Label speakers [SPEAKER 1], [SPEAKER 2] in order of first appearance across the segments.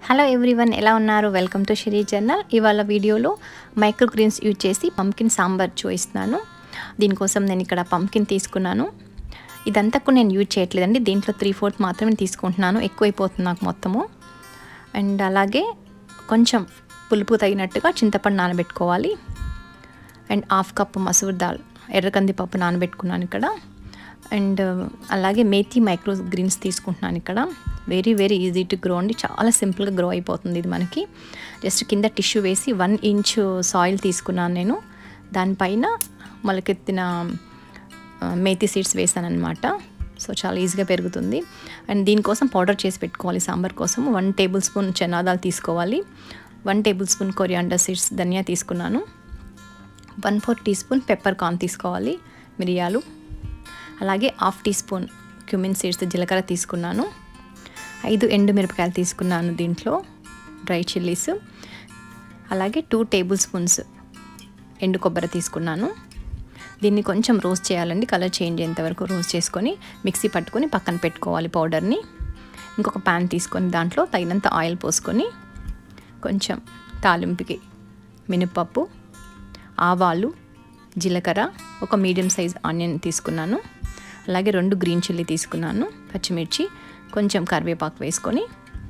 [SPEAKER 1] hello everyone ఎలా ఉన్నారు welcome to షిరీ journal ఇవాళ వీడియోలో మైక్రో గ్రీన్స్ యూజ్ చేసి పంకిన్ సాంబార్ చూపిస్తున్నాను దీనికోసం నేను ఇక్కడ పంకిన్ తీసుకున్నాను ఇదంతా కూడా నేను యూజ్ చేయట్లేదండి దీంట్లో త్రీ ఫోర్త్ మాత్రమే తీసుకుంటున్నాను ఎక్కువైపోతుంది నాకు మొత్తము అండ్ అలాగే కొంచెం పులుపు తగినట్టుగా చింతపండు నానబెట్టుకోవాలి and half cup masoor dal ఎర్రకంది పప్పు నానబెట్టుకున్నాను ఇక్కడ అండ్ అలాగే మేతి మైక్రో గ్రీన్స్ తీసుకుంటున్నాను ఇక్కడ very very easy to grow అండి చాలా సింపుల్గా గ్రో అయిపోతుంది ఇది మనకి జస్ట్ కింద టిష్యూ వేసి వన్ ఇంచ్ సాయిల్ తీసుకున్నాను నేను దానిపైన మొలకెత్తిన మేతి సీడ్స్ వేసాను అనమాట సో చాలా ఈజీగా పెరుగుతుంది అండ్ దీనికోసం పౌడర్ చేసి పెట్టుకోవాలి సాంబార్ కోసం వన్ టేబుల్ స్పూన్ చెనాదాలు తీసుకోవాలి one tablespoon coriander seeds ధనియా తీసుకున్నాను one four teaspoon peppercorn తీసుకోవాలి మిరియాలు అలాగే half teaspoon cumin seeds జీలకర్ర తీసుకున్నాను ఐదు ఎండు మిరపకాయలు తీసుకున్నాను దీంట్లో డ్రై చిల్లీస్ అలాగే టూ టేబుల్ స్పూన్స్ ఎండు కొబ్బరి తీసుకున్నాను దీన్ని కొంచెం రోస్ట్ చేయాలండి కలర్ చేంజ్ అయ్యేంత వరకు రోస్ట్ చేసుకొని మిక్సీ పట్టుకొని పక్కన పెట్టుకోవాలి పౌడర్ని ఇంకొక ప్యాన్ తీసుకొని దాంట్లో తగినంత ఆయిల్ పోసుకొని కొంచెం తాలింపుకి మినపప్పు ఆవాలు జీలకర్ర ఒక మీడియం సైజ్ ఆనియన్ తీసుకున్నాను అలాగే రెండు గ్రీన్ చిల్లీ తీసుకున్నాను పచ్చిమిర్చి కొంచెం కరివేపాకు వేసుకొని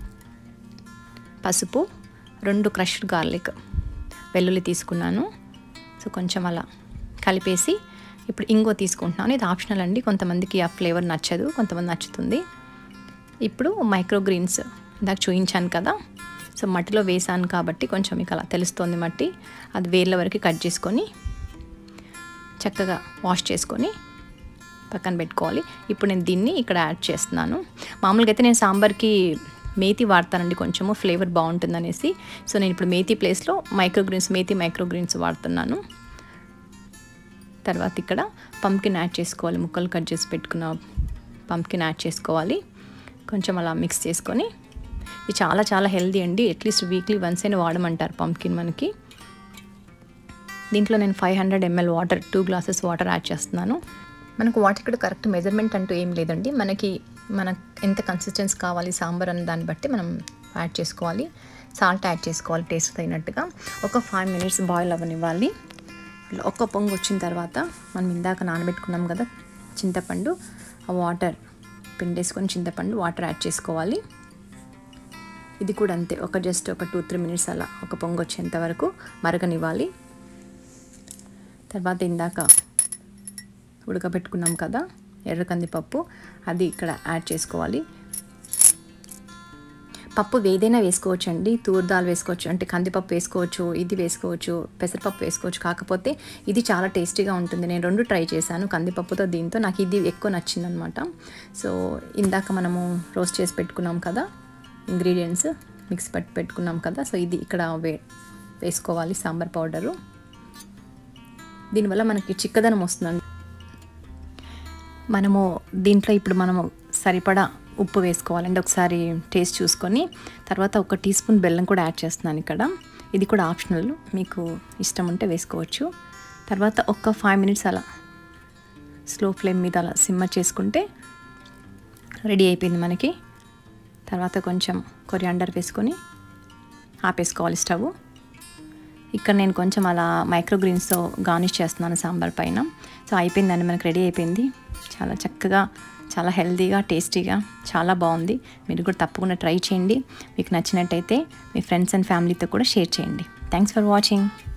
[SPEAKER 1] పసుపు రెండు క్రష్డ్ గార్లిక్ వెల్లుల్లి తీసుకున్నాను సో కొంచెం అలా కలిపేసి ఇప్పుడు ఇంగో తీసుకుంటున్నాను ఇది ఆప్షనల్ అండి కొంతమందికి ఆ ఫ్లేవర్ నచ్చదు కొంతమంది నచ్చుతుంది ఇప్పుడు మైక్రో గ్రీన్స్ ఇందాక చూపించాను కదా సో మట్టిలో వేసాను కాబట్టి కొంచెం మీకు అలా తెలుస్తుంది మట్టి అది వేర్ల వరకు కట్ చేసుకొని చక్కగా వాష్ చేసుకొని పక్కన పెట్టుకోవాలి ఇప్పుడు నేను దీన్ని ఇక్కడ యాడ్ చేస్తున్నాను మామూలుగా అయితే నేను సాంబార్కి మేతి వాడతానండి కొంచెము ఫ్లేవర్ బాగుంటుందనేసి సో నేను ఇప్పుడు మేతి ప్లేస్లో micro greens methi micro greens వాడుతున్నాను తర్వాత ఇక్కడ పంకిన్ యాడ్ చేసుకోవాలి ముక్కలు కట్ చేసి పెట్టుకున్న పంకిన్ యాడ్ చేసుకోవాలి కొంచెం అలా మిక్స్ చేసుకొని ఇది చాలా చాలా హెల్దీ అండి అట్లీస్ట్ వీక్లీ వన్స్ అయినా వాడమంటారు పంకిన్ మనకి దీంట్లో నేను five hundred ML water two glasses water add చేస్తున్నాను మనకు వాటర్ ఇక్కడ కరెక్ట్ మెజర్మెంట్ అంటూ ఏం లేదండి మనకి మన ఎంత కన్సిస్టెన్స్ కావాలి సాంబార్ అన్న దాన్ని బట్టి మనం యాడ్ చేసుకోవాలి సాల్ట్ యాడ్ చేసుకోవాలి టేస్ట్ తగినట్టుగా ఒక ఫైవ్ మినిట్స్ బాయిల్ అవ్వనివ్వాలి ఒక్క పొంగు వచ్చిన తర్వాత మనం ఇందాక నానబెట్టుకున్నాం కదా చింతపండు ఆ వాటర్ పిండేసుకొని చింతపండు వాటర్ యాడ్ చేసుకోవాలి ఇది కూడా అంతే ఒక జస్ట్ ఒక టూ త్రీ మినిట్స్ అలా ఒక పొంగు వచ్చేంత వరకు మరగనివ్వాలి తర్వాత ఇందాక ఉడకబెట్టుకున్నాం కదా ఎర్ర కందిపప్పు అది ఇక్కడ యాడ్ చేసుకోవాలి పప్పు ఏదైనా వేసుకోవచ్చు అండి తూర్ దాల్ వేసుకోవచ్చు అంటే కందిపప్పు వేసుకోవచ్చు ఇది వేసుకోవచ్చు పెసరపప్పు వేసుకోవచ్చు కాకపోతే ఇది చాలా టేస్టీగా ఉంటుంది నేను రెండు ట్రై చేశాను కందిపప్పుతో దీంతో నాకు ఇది ఎక్కువ నచ్చిందనమాట సో ఇందాక మనము రోస్ట్ చేసి పెట్టుకున్నాం కదా ఇంగ్రీడియంట్స్ మిక్స్ పట్టి పెట్టుకున్నాం కదా సో ఇది ఇక్కడ వే వేసుకోవాలి సాంబార్ పౌడరు దీనివల్ల మనకి చిక్కదనం వస్తుందండి మనము దీంట్లో ఇప్పుడు మనము సరిపడా ఉప్పు వేసుకోవాలండి ఒకసారి టేస్ట్ చూసుకొని తర్వాత ఒక టీ స్పూన్ బెల్లం కూడా యాడ్ చేస్తున్నాను ఇక్కడ ఇది కూడా ఆప్షనల్ మీకు ఇష్టం ఉంటే వేసుకోవచ్చు తర్వాత ఒక ఫైవ్ మినిట్స్ అలా స్లో ఫ్లేమ్ మీద అలా సిమ్మర్ చేసుకుంటే రెడీ అయిపోయింది మనకి తర్వాత కొంచెం కొరియాండర్ వేసుకొని ఆపేసుకోవాలి స్టవ్ ఇక్కడ నేను కొంచెం అలా మైక్రో గ్రీన్స్తో గార్నిష్ చేస్తున్నాను సాంబార్ పైన సో అయిపోయిందండి మనకు రెడీ అయిపోయింది చాలా చక్కగా చాలా హెల్తీగా టేస్టీగా చాలా బాగుంది మీరు కూడా తప్పకుండా ట్రై చేయండి మీకు నచ్చినట్టయితే మీ ఫ్రెండ్స్ అండ్ ఫ్యామిలీతో కూడా షేర్ చేయండి థ్యాంక్స్ ఫర్ వాచింగ్